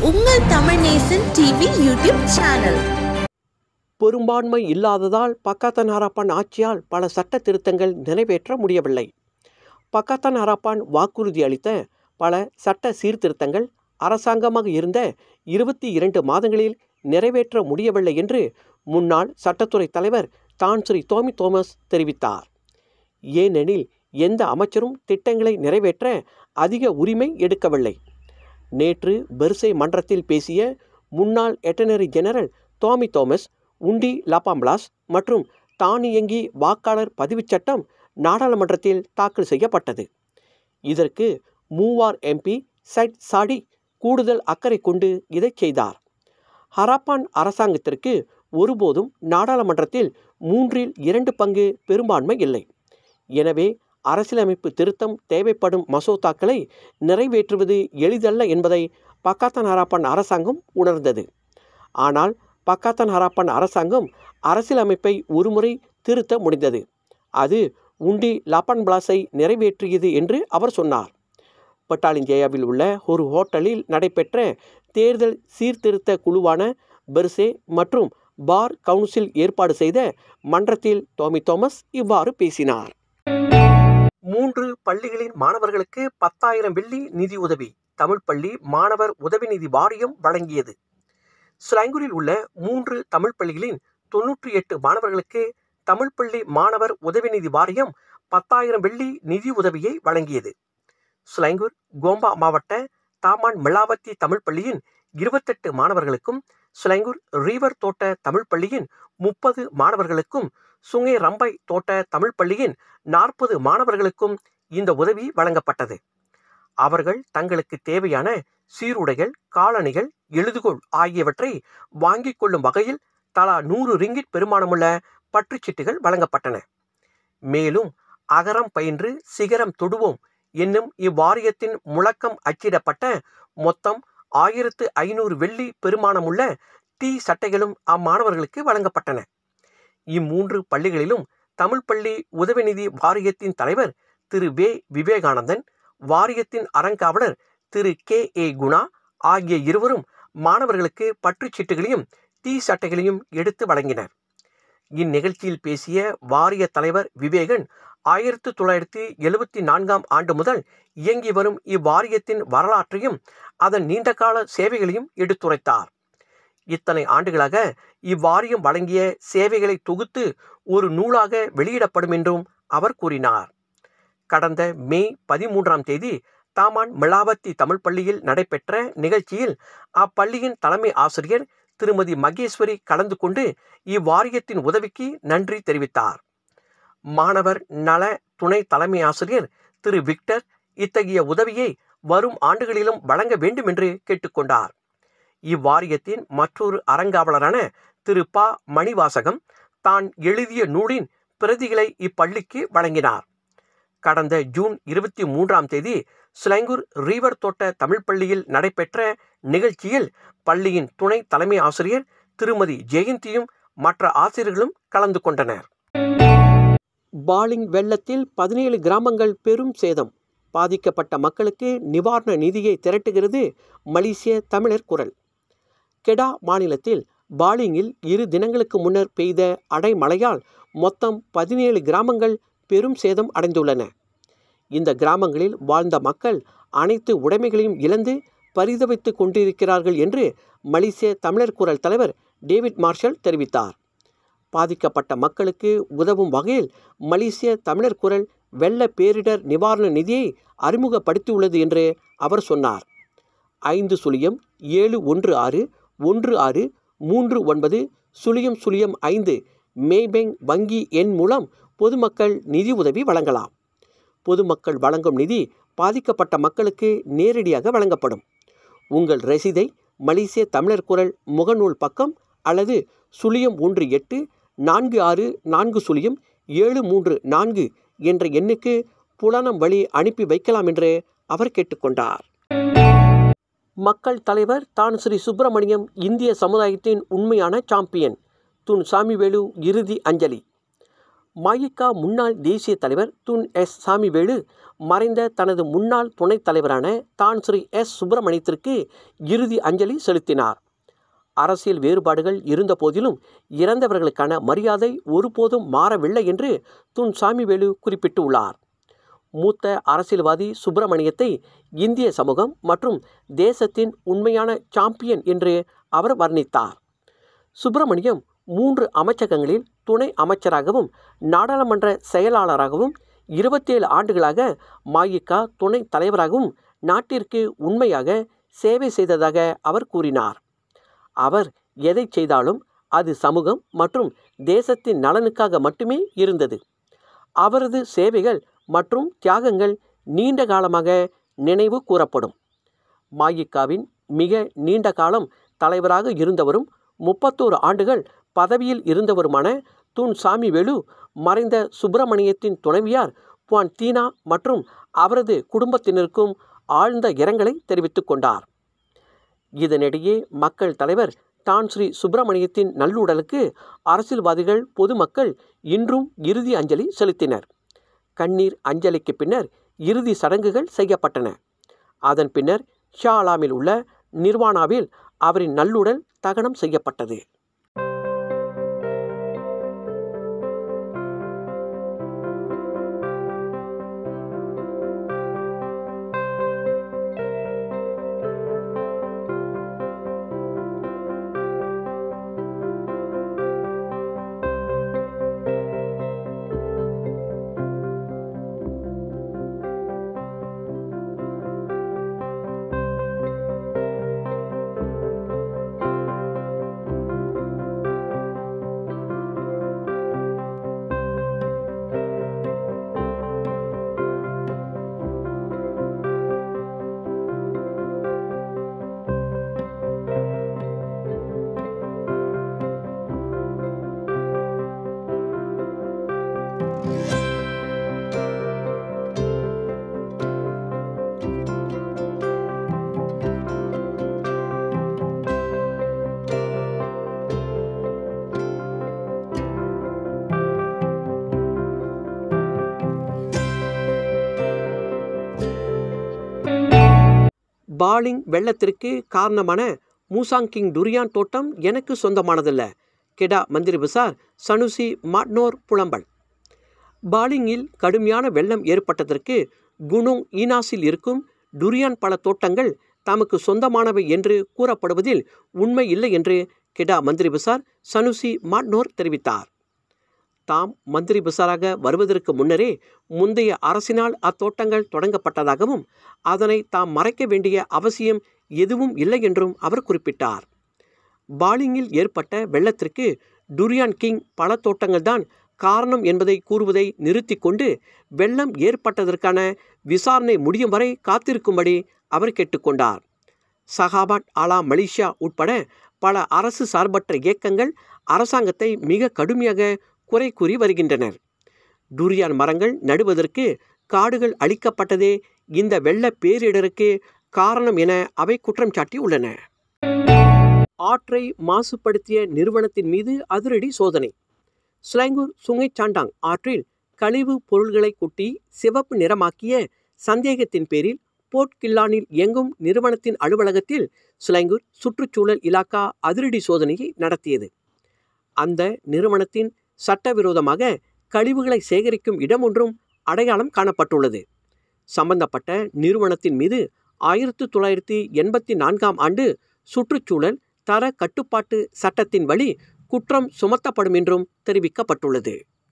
உங்கள் Tamil Nesan TV YouTube channel பெரும்பான்மை இல்லாததால் பக்காத்தான் ஹராப்பான் ஆட்சியால் பல சட்ட திருத்தங்கள் நிறைவேற்ற முடியவில்லை பக்காத்தான் ஹராப்பான் வாக்குறுதி அளித்த பல சட்ட சீர்திருத்தங்கள் அரசாங்கமாக இருந்த இருபத்தி இரண்டு மாதங்களில் நிறைவேற்ற முடியவில்லை என்று முன்னாள் சட்டத்துறை தலைவர் தான் ஸ்ரீ டோமி தோமஸ் தெரிவித்தார் ஏனெனில் எந்த அமைச்சரும் திட்டங்களை நிறைவேற்ற அதிக உரிமை எடுக்கவில்லை நேற்று பெர்சே மன்றத்தில் பேசிய முன்னாள் எட்டனரி ஜெனரல் டோமி தோமஸ் உண்டி லாபாம்பிளாஸ் மற்றும் தானியங்கி வாக்காளர் பதிவுச் சட்டம் நாடாளுமன்றத்தில் தாக்கல் செய்யப்பட்டது இதற்கு மூவார் எம்பி சைட் சாடி கூடுதல் அக்கறை கொண்டு இதைச் செய்தார் ஹராப்பான் அரசாங்கத்திற்கு ஒருபோதும் நாடாளுமன்றத்தில் மூன்றில் இரண்டு பங்கு பெரும்பான்மை இல்லை எனவே அரசியலமைப்பு திருத்தம் தேவைப்படும் மசோதாக்களை நிறைவேற்றுவது எளிதல்ல என்பதை பக்காத்தான் ஹராப்பான் அரசாங்கம் உணர்ந்தது ஆனால் பக்காத்தான் ஹராப்பான் அரசாங்கம் அரசியலமைப்பை ஒருமுறை திருத்த முடிந்தது அது உண்டி லாப்பான் பிளாஸை நிறைவேற்றியது என்று அவர் சொன்னார் பட்டாலிஞ்சேயாவில் உள்ள ஒரு ஹோட்டலில் நடைபெற்ற தேர்தல் சீர்திருத்த குழுவான பெர்சே மற்றும் பார் கவுன்சில் ஏற்பாடு செய்த மன்றத்தில் டோமி தோமஸ் இவ்வாறு பேசினார் மூன்று பள்ளிகளின் மாணவர்களுக்கு பத்தாயிரம் வெள்ளி நிதி உதவி தமிழ் பள்ளி மாணவர் உதவி நிதி வாரியம் வழங்கியது ஸ்லாங்கூரில் உள்ள மூன்று தமிழ் பள்ளிகளின் தொன்னூற்றி எட்டு மாணவர்களுக்கு தமிழ் பள்ளி மாணவர் உதவி நிதி வாரியம் பத்தாயிரம் வெள்ளி நிதி உதவியை வழங்கியது ஸ்லாங்கூர் கோம்பா மாவட்ட தாமான் மிளாவத்தி தமிழ் பள்ளியின் இருபத்தெட்டு மாணவர்களுக்கும் ஸ்லாங்கூர் ரீவர் தோட்ட தமிழ் பள்ளியின் முப்பது மாணவர்களுக்கும் சுங்கே ரம்பை தோட்ட தமிழ் பள்ளியின் நாற்பது மாணவர்களுக்கும் இந்த உதவி வழங்கப்பட்டது அவர்கள் தங்களுக்கு தேவையான சீருடைகள் காலணிகள் எழுதுகோள் ஆகியவற்றை வாங்கிக் கொள்ளும் வகையில் தலா நூறு ரிங்கிட் பெருமானமுள்ள பற்றுச்சீட்டுகள் வழங்கப்பட்டன மேலும் அகரம் பயின்று சிகரம் தொடுவோம் என்னும் இவ்வாரியத்தின் முழக்கம் அச்சிடப்பட்ட மொத்தம் ஆயிரத்து ஐநூறு வெள்ளி பெருமானமுள்ள டீ சட்டைகளும் அம்மாணவர்களுக்கு வழங்கப்பட்டன இம்மூன்று பள்ளிகளிலும் தமிழ் பள்ளி உதவி நிதி வாரியத்தின் தலைவர் திரு வே விவேகானந்தன் வாரியத்தின் அறங்காவலர் திரு கே ஏ குணா ஆகிய இருவரும் மாணவர்களுக்கு பற்றுச்சீட்டுகளையும் டீ சட்டைகளையும் எடுத்து வழங்கினர் இந்நிகழ்ச்சியில் பேசிய வாரிய தலைவர் விவேகன் ஆயிரத்து தொள்ளாயிரத்தி எழுபத்தி நான்காம் ஆண்டு முதல் இயங்கி வரும் இவ்வாரியத்தின் வரலாற்றையும் அதன் நீண்டகால சேவைகளையும் எடுத்துரைத்தார் இத்தனை ஆண்டுகளாக இவ்வாரியம் வழங்கிய சேவைகளை தொகுத்து ஒரு நூலாக வெளியிடப்படும் என்றும் அவர் கூறினார் கடந்த மே பதிமூன்றாம் தேதி தாமான் மிளாவத்தி தமிழ் பள்ளியில் நடைபெற்ற நிகழ்ச்சியில் அப்பள்ளியின் தலைமை ஆசிரியர் திருமதி மகேஸ்வரி கலந்து கொண்டு இவ்வாரியத்தின் உதவிக்கு நன்றி தெரிவித்தார் மாணவர் நல துணை தலைமை ஆசிரியர் திரு விக்டர் இத்தகைய உதவியை வரும் ஆண்டுகளிலும் வழங்க வேண்டும் என்று கேட்டுக்கொண்டார் இவ்வாரியத்தின் மற்றொரு அறங்காவலரான திரு ப மணிவாசகம் தான் எழுதிய நூலின் பிரதிகளை இப்பள்ளிக்கு வழங்கினார் கடந்த ஜூன் இருபத்தி மூன்றாம் தேதி ஸ்லாங்கூர் ரீவர் தோட்ட தமிழ் பள்ளியில் நடைபெற்ற நிகழ்ச்சியில் பள்ளியின் துணை தலைமை ஆசிரியர் திருமதி ஜெயந்தியும் மற்ற ஆசிரியர்களும் கலந்து கொண்டனர் பாலிங் வெள்ளத்தில் பதினேழு கிராமங்கள் பெரும் சேதம் பாதிக்கப்பட்ட மக்களுக்கு நிவாரண நிதியை திரட்டுகிறது மலேசிய தமிழர் குரல் கெடா மாநிலத்தில் பாலிங்கில் இரு தினங்களுக்கு முன்னர் பெய்த அடைமழையால் மொத்தம் பதினேழு கிராமங்கள் பெரும் சேதம் அடைந்துள்ளன இந்த கிராமங்களில் வாழ்ந்த மக்கள் அனைத்து உடைமைகளையும் இழந்து பரிதவித்து கொண்டிருக்கிறார்கள் என்று மலேசிய தமிழர் குரல் தலைவர் டேவிட் மார்ஷல் தெரிவித்தார் பாதிக்கப்பட்ட மக்களுக்கு உதவும் வகையில் மலேசிய தமிழர் குரல் வெள்ள பேரிடர் நிவாரண நிதியை அறிமுகப்படுத்தியுள்ளது என்று அவர் சொன்னார் ஐந்து சுழியம் ஏழு ஒன்று ஆறு ஒன்று ஆறு மூன்று ஒன்பது சுழியம் சுழியம் ஐந்து மேபெங் வங்கி எண் மூலம் பொதுமக்கள் நிதி உதவி வழங்கலாம் பொதுமக்கள் வழங்கும் நிதி பாதிக்கப்பட்ட மக்களுக்கு நேரடியாக வழங்கப்படும் உங்கள் ரசீதை மலேசிய தமிழர் குரல் முகநூல் பக்கம் அல்லது சுழியம் ஒன்று எட்டு நான்கு ஆறு நான்கு சுழியம் ஏழு மூன்று நான்கு என்ற எண்ணுக்கு புலனம் வழி அனுப்பி வைக்கலாம் என்று அவர் கேட்டுக்கொண்டார் மக்கள் தலைவர் தான் ஸ்ரீ சுப்பிரமணியம் இந்திய சமுதாயத்தின் உண்மையான சாம்பியன் துன் சாமிவேலு இறுதி அஞ்சலி மயிகா முன்னாள் தேசிய தலைவர் துன் எஸ் சாமிவேலு மறைந்த தனது முன்னாள் துணைத் தலைவரான தான் ஸ்ரீ எஸ் சுப்பிரமணியத்திற்கு இறுதி அஞ்சலி செலுத்தினார் அரசியல் வேறுபாடுகள் இருந்த போதிலும் இறந்தவர்களுக்கான மரியாதை ஒருபோதும் மாறவில்லை என்று துன் சாமிவேலு குறிப்பிட்டுள்ளார் மூத்த அரசியல்வாதி சுப்பிரமணியத்தை இந்திய சமூகம் மற்றும் தேசத்தின் உண்மையான சாம்பியன் என்று அவர் வர்ணித்தார் சுப்பிரமணியம் மூன்று அமைச்சகங்களில் துணை அமைச்சராகவும் நாடாளுமன்ற செயலாளராகவும் இருபத்தேழு ஆண்டுகளாக மாயிகா துணை தலைவராகவும் நாட்டிற்கு உண்மையாக சேவை செய்ததாக அவர் கூறினார் அவர் எதை செய்தாலும் அது சமூகம் மற்றும் தேசத்தின் நலனுக்காக மட்டுமே இருந்தது அவரது சேவைகள் மற்றும் தியாகங்கள் நீண்ட காலமாக நினைவு கூறப்படும் மாயிக்காவின் மிக நீண்ட காலம் தலைவராக இருந்தவரும் முப்பத்தோரு ஆண்டுகள் பதவியில் இருந்தவருமான தூண் சாமிவேலு மறைந்த சுப்பிரமணியத்தின் துணைவியார் புவான் தீனா மற்றும் அவரது குடும்பத்தினருக்கும் ஆழ்ந்த இரங்கலை தெரிவித்துக் கொண்டார் இதனிடையே மக்கள் தலைவர் தான் ஸ்ரீ சுப்பிரமணியத்தின் நல்லுடலுக்கு அரசியல்வாதிகள் பொதுமக்கள் இன்றும் இறுதி அஞ்சலி செலுத்தினர் கண்ணீர் அஞ்சலிக்கு பின்னர் இறுதி சடங்குகள் செய்யப்பட்டன அதன் பின்னர் ஷா அலாமில் உள்ள நிர்வாணாவில் அவரின் நல்லுடல் தகனம் செய்யப்பட்டது பாலிங் வெள்ளத்திற்கு காரணமான மூசாங்கிங் டுரியான் தோட்டம் எனக்கு சொந்தமானதல்ல கெடா மந்திரி பசார் சனுசி மாட்னோர் புலம்பல் பாலிங்கில் கடுமையான வெள்ளம் ஏற்பட்டதற்கு குனோங் ஈனாஸில் இருக்கும் டுரியான் பழ தோட்டங்கள் தமக்கு சொந்தமானவை என்று கூறப்படுவதில் உண்மை இல்லை என்று கெடா மந்திரி பசார் சனுசி மாட்னோர் தெரிவித்தார் தாம் மந்திரி பசாராக வருவதற்கு முன்னரே முந்தைய அரசினால் அத்தோட்டங்கள் தொடங்கப்பட்டதாகவும் அதனை தாம் மறைக்க வேண்டிய அவசியம் எதுவும் இல்லை என்றும் அவர் குறிப்பிட்டார் பாலிங்கில் ஏற்பட்ட வெள்ளத்திற்கு டுரியான் கிங் பழத்தோட்டங்கள்தான் காரணம் என்பதை கூறுவதை நிறுத்தி கொண்டு வெள்ளம் ஏற்பட்டதற்கான விசாரணை முடியும் வரை காத்திருக்கும்படி அவர் கேட்டுக்கொண்டார் சஹாபாட் ஆலா மலேசியா உட்பட பல அரசு சார்பற்ற இயக்கங்கள் அரசாங்கத்தை மிக கடுமையாக குறை கூறி வருகின்றனர் டுரியான் மரங்கள் நடுவதற்கு காடுகள் அழிக்கப்பட்டதே இந்த வெள்ள பேரிடருக்கு காரணம் என அவை குற்றம் சாட்டி உள்ளன ஆற்றை மாசுபடுத்திய நிறுவனத்தின் மீது அதிரடி சோதனை ஸ்லாங்கூர் சுங்கை சாண்டாங் ஆற்றில் கழிவு பொருள்களை கொட்டி சிவப்பு நிறமாக்கிய சந்தேகத்தின் பேரில் போர்ட் கில்லானில் இயங்கும் நிறுவனத்தின் அலுவலகத்தில் ஸ்லாங்கூர் சுற்றுச்சூழல் இலாக்கா அதிரடி சோதனையை நடத்தியது அந்த நிறுவனத்தின் சட்டவிரோதமாக கழிவுகளை சேகரிக்கும் இடம் ஒன்றும் அடையாளம் காணப்பட்டுள்ளது சம்பந்தப்பட்ட நிறுவனத்தின் மீது ஆயிரத்து தொள்ளாயிரத்தி எண்பத்தி நான்காம் ஆண்டு சுற்றுச்சூழல் தர கட்டுப்பாட்டு சட்டத்தின் வழி குற்றம் சுமத்தப்படும் என்றும் தெரிவிக்கப்பட்டுள்ளது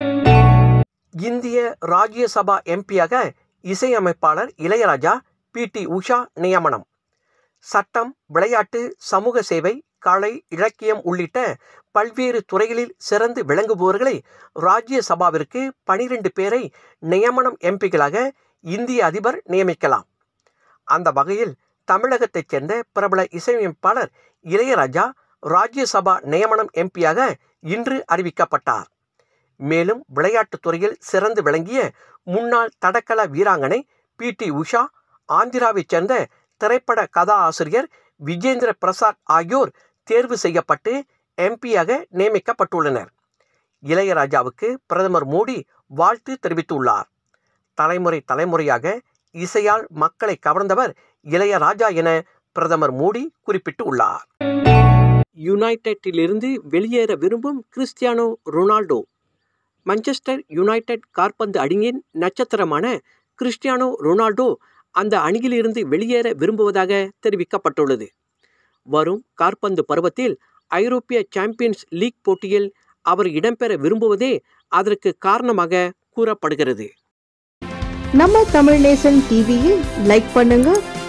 இந்திய ராஜ்யசபா எம்பியாக இசையமைப்பாளர் இளையராஜா பி டி உஷா நியமனம் சட்டம் விளையாட்டு சமூக சேவை கலை இலக்கியம் உள்ளிட்ட பல்வேறு துறைகளில் சிறந்து விளங்குபவர்களை ராஜ்யசபாவிற்கு பனிரெண்டு பேரை நியமனம் எம்பிகளாக இந்திய அதிபர் நியமிக்கலாம் அந்த வகையில் தமிழகத்தைச் சேர்ந்த பிரபல இசையமைப்பாளர் இளையராஜா ராஜ்யசபா நியமனம் எம்பியாக இன்று அறிவிக்கப்பட்டார் மேலும் விளையாட்டுத் துறையில் சிறந்து விளங்கிய முன்னாள் தடகள வீராங்கனை பி டி உஷா ஆந்திராவைச் சேர்ந்த திரைப்பட கதா ஆசிரியர் விஜேந்திர பிரசாத் ஆகியோர் தேர்வு செய்யப்பட்டு எம்பியாக நியமிக்கப்பட்டுள்ளனர் இளையராஜாவுக்கு பிரதமர் மோடி வாழ்த்து தெரிவித்துள்ளார் தலைமுறை தலைமுறையாக இசையால் மக்களை கவர்ந்தவர் இளையராஜா என பிரதமர் மோடி குறிப்பிட்டு உள்ளார் யுனைடெட்டிலிருந்து வெளியேற விரும்பும் கிறிஸ்டியானோ ரொனால்டோ மஞ்சஸ்டர் யுனைடெட் காற்பந்து அணியின் நட்சத்திரமான கிறிஸ்டியானோ ரொனால்டோ அந்த அணியிலிருந்து வெளியேற விரும்புவதாக தெரிவிக்கப்பட்டுள்ளது வரும் காற்பந்து பருவத்தில் ஐரோப்பிய சாம்பியன்ஸ் லீக் போட்டியில் அவர் இடம்பெற விரும்புவதே அதற்கு காரணமாக கூறப்படுகிறது நம்ம தமிழ் நேசன் டிவியை லைக் பண்ணுங்க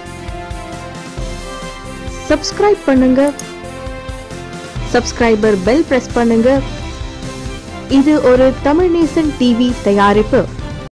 சப்ஸ்கிரைப் பண்ணுங்க சப்ஸ்கிரைபர் பெல் பிரஸ் பண்ணுங்க இது ஒரு தமிழ் நேசன் டிவி தயாரிப்பு